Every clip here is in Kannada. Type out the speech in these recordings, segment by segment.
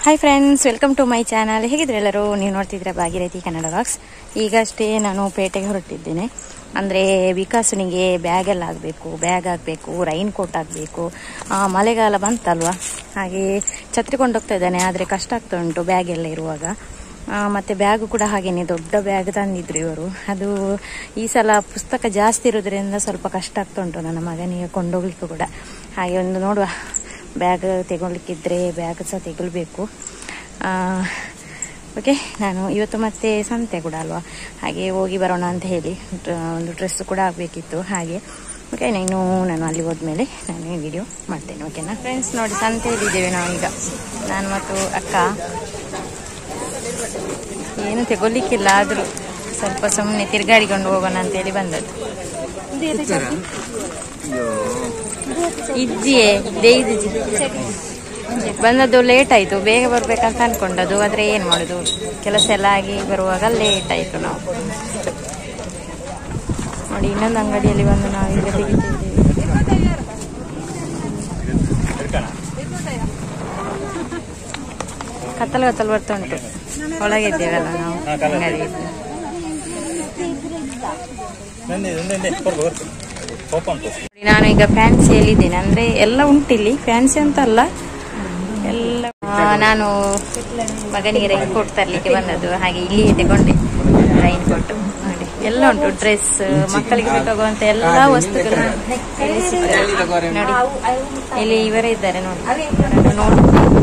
Hi friends welcome to my channel ಹೇಗಿದ್ರೆ ಎಲ್ಲರೂ ನೀವು ನೋಡ್ತಿದ್ರೆ ಭಾಗೀರಥಿ ಕನ್ನಡ ಬಾಕ್ಸ್ ಈಗಷ್ಟೇ ನಾನು ಪೇಟೆಗೆ ಹೊರಟಿದ್ದೇನೆ ಅಂದರೆ ವಿಕಾಸನಿಗೆ ಬ್ಯಾಗ್ ಎಲ್ಲ ಆಗಬೇಕು ಬ್ಯಾಗ್ ಆಗಬೇಕು ರೈನ್ ಕೋಟ್ ಆಗಬೇಕು ಮಳೆಗಾಲ ಬಂತಲ್ವಾ ಹಾಗೆ ಛತ್ರಿ ಕೊಂಡೋಗ್ತಾ ಇದ್ದಾನೆ ಆದರೆ ಕಷ್ಟ ಆಗ್ತಾ ಉಂಟು ಬ್ಯಾಗ್ ಎಲ್ಲ ಇರುವಾಗ ಆ, ಮತ್ತೆ ಬ್ಯಾಗು ಕೂಡ ಹಾಗೇನೆ ದೊಡ್ಡ ಬ್ಯಾಗ್ ತಂದಿದ್ರು ಇವರು ಅದು ಈ ಸಲ ಪುಸ್ತಕ ಜಾಸ್ತಿ ಇರೋದ್ರಿಂದ ಸ್ವಲ್ಪ ಕಷ್ಟ ಆಗ್ತಾ ಉಂಟು ನನ್ನ ಮಗನಿಗೆ ಕೊಂಡೋಗ್ಲಿಕ್ಕೂ ಕೂಡ ಹಾಗೆ ಒಂದು ನೋಡುವ ಬ್ಯಾಗ್ ತೆಗೊಳ್ಲಿಕ್ಕಿದ್ರೆ ಬ್ಯಾಗ್ ಸಹ ತೆಗೊಳ್ಬೇಕು ಓಕೆ ನಾನು ಇವತ್ತು ಮತ್ತೆ ಸಂತೆ ಕೂಡ ಅಲ್ವಾ ಹಾಗೆ ಹೋಗಿ ಬರೋಣ ಅಂತ ಹೇಳಿ ಡ್ರ- ಒಂದು ಡ್ರೆಸ್ ಕೂಡ ಆಗಬೇಕಿತ್ತು ಹಾಗೆ ಓಕೆ ನೀನು ನಾನು ಅಲ್ಲಿ ಹೋದ್ಮೇಲೆ ನಾನು ಈ ವಿಡಿಯೋ ಮಾಡ್ತೇನೆ ಓಕೆನಾ ಫ್ರೆಂಡ್ಸ್ ನೋಡಿ ಸಂತೆಯಲ್ಲಿದ್ದೇವೆ ನಾವೀಗ ನಾನು ಮತ್ತು ಅಕ್ಕ ಏನು ತೆಗೊಳ್ಲಿಕ್ಕಿಲ್ಲ ಆದರೂ ಸ್ವಲ್ಪ ಸುಮ್ಮನೆ ತಿರುಗಾಡಿಕೊಂಡು ಹೋಗೋಣ ಅಂತೇಳಿ ಬಂದದ್ದು ಇಜ್ಜಿಯೇ ದೇಯ್ದಿಜ್ಜಿ ಬಂದದ್ದು ಲೇಟ್ ಆಯಿತು ಬೇಗ ಬರ್ಬೇಕಂತ ಅನ್ಕೊಂಡದ್ದು ಆದರೆ ಏನು ಮಾಡೋದು ಕೆಲಸ ಎಲ್ಲ ಆಗಿ ಬರುವಾಗ ಲೇಟ್ ಆಯಿತು ನಾವು ನೋಡಿ ಇನ್ನೊಂದು ಅಂಗಡಿಯಲ್ಲಿ ಬಂದು ನಾವು ಈಗ ತೆಗಿತಿದ್ದೇವೆ ಕತ್ತಲು ಕತ್ತಲು ಬರ್ತಾ ಉಂಟು ಒಳಗಿದ್ದೇವಲ್ಲ ನಾವು ಅಂಗಡಿಯಲ್ಲಿ ನೋಡಿ, ನಾನು ಈಗ ಫ್ಯಾನ್ಸಿಯಲ್ಲಿ ಇದ್ದೇನೆ ಅಂದ್ರೆ ಎಲ್ಲ ಉಂಟಿಲ್ಲಿ ಫ್ಯಾನ್ಸಿ ಅಂತ ಅಲ್ಲ ಎಲ್ಲ ಆ, ನಾನು ಮಗನಿಗೆ ರೈನ್ ಕೋಟ್ ತರ್ಲಿಕ್ಕೆ ಬಂದದ್ದು ಹಾಗೆ ಇಲ್ಲಿ ತಗೊಂಡೆ ರೈನ್ ಕೋಟ್ ನೋಡಿ ಎಲ್ಲ ಉಂಟು ಡ್ರೆಸ್ ಮಕ್ಕಳಿಗೆ ಬೇಕಾಗುವಂತ ಎಲ್ಲ ವಸ್ತುಗಳು ಇಲ್ಲಿ ಸಿಗ್ತದೆ. ನೋಡಿ ಇಲ್ಲಿ ಇವರೇ ಇದ್ದಾರೆ ನೋಡಿ ಅವರನ್ನು ನೋಡಿ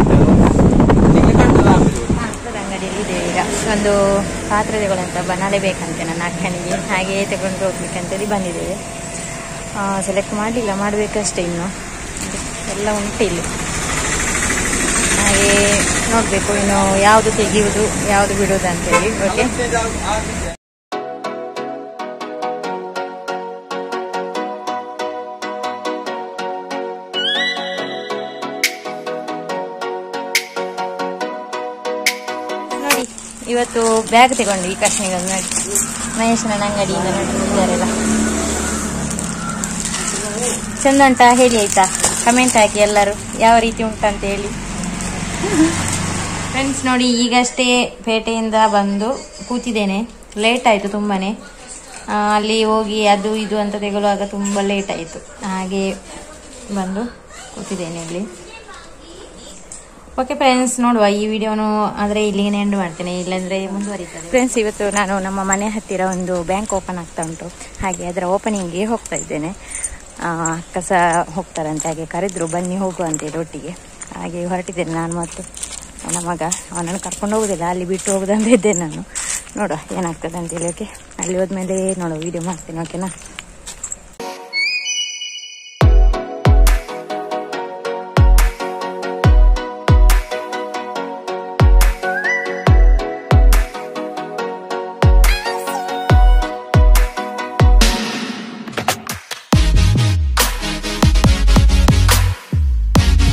ಅಂಗಡಿಯಲ್ಲಿ ಇದೆ ಈಗ ಒಂದು ಪಾತ್ರೆ ತಗೊಳ್ಳಂತ ಬನಾಲೆ ಬೇಕಂತೆ ನನ್ನ ಅಕ್ಕನಿಗೆ ಹಾಗೆ ತಗೊಂಡು ಹೋಗ್ಬೇಕಂತೇಳಿ ಬಂದಿದ್ದೇವೆ ಸೆಲೆಕ್ಟ್ ಮಾಡಲಿಲ್ಲ ಮಾಡಬೇಕಷ್ಟೇ ಇನ್ನು ಎಲ್ಲ ಉಂಟು ಇಲ್ಲಿ ಹಾಗೆ ನೋಡಬೇಕು ಇನ್ನು ಯಾವುದು ತೆಗೆಯುವುದು ಯಾವುದು ಬಿಡುವುದು ಅಂತೇಳಿ ಓಕೆ ನೋಡಿ ಇವತ್ತು ಬ್ಯಾಗ್ ತಗೊಂಡ್ವಿ ಕಶ್ನಿಗೆ ಒಂದು ನೋಡಿ ಮಹೇಶನ ಅಂಗಡಿಯಿಂದ ನೋಡಿದ್ದಾರೆಲ್ಲ ಚಂದ ಉಂಟಾ ಹೇಳಿ ಆಯ್ತಾ ಕಮೆಂಟ್ ಹಾಕಿ ಎಲ್ಲರೂ ಯಾವ ರೀತಿ ಉಂಟಂತ ಹೇಳಿ ಫ್ರೆಂಡ್ಸ್ ನೋಡಿ ಈಗಷ್ಟೇ ಪೇಟೆಯಿಂದ ಬಂದು ಕೂತಿದ್ದೇನೆ ಲೇಟ್ ಆಯಿತು ತುಂಬಾನೇ ಆ, ಅಲ್ಲಿ ಹೋಗಿ ಅದು ಇದು ಅಂತ ತೆಗೊಳ್ಳುವಾಗ ತುಂಬ ಲೇಟ್ ಆಯಿತು ಹಾಗೆ ಬಂದು ಕೂತಿದ್ದೇನೆ ಇಲ್ಲಿ ಓಕೆ ಫ್ರೆಂಡ್ಸ್ ನೋಡುವ ಈ ವಿಡಿಯೋನು ಆದರೆ ಇಲ್ಲಿಗೆ ಎಂಡ್ ಮಾಡ್ತೇನೆ ಇಲ್ಲಾಂದ್ರೆ ಮುಂದುವರಿತದೆ ಫ್ರೆಂಡ್ಸ್ ಇವತ್ತು ನಾನು ನಮ್ಮ ಮನೆ ಹತ್ತಿರ ಒಂದು ಬ್ಯಾಂಕ್ ಓಪನ್ ಆಗ್ತಾ ಉಂಟು ಹಾಗೆ ಅದರ ಓಪನಿಂಗ್ಗೆ ಹೋಗ್ತಾ ಇದ್ದೇನೆ ಆ, ಅಕ್ಕ ಸಹ ಹೋಗ್ತಾರಂತೆ ಹಾಗೆ ಕರೆದ್ರು ಬನ್ನಿ ಹೋಗುವ ಅಂತೇಳಿ ಒಟ್ಟಿಗೆ ಹಾಗೆ ಹೊರಟಿದ್ದೇನೆ ನಾನು ಮತ್ತು ನನ್ನ ಮಗ ಅವನನ್ನು ಕರ್ಕೊಂಡು ಹೋಗುದಿಲ್ಲ ಅಲ್ಲಿ ಬಿಟ್ಟು ಹೋಗುದಂತ ಇದ್ದೇನೆ ನಾನು ನೋಡುವ ಏನಾಗ್ತದೆ ಅಂತೇಳಿ ಓಕೆ ಅಲ್ಲಿ ಹೋದ್ಮೇಲೆ ನೋಡುವ ವಿಡಿಯೋ ಮಾಡ್ತೇನೆ ಓಕೆನಾ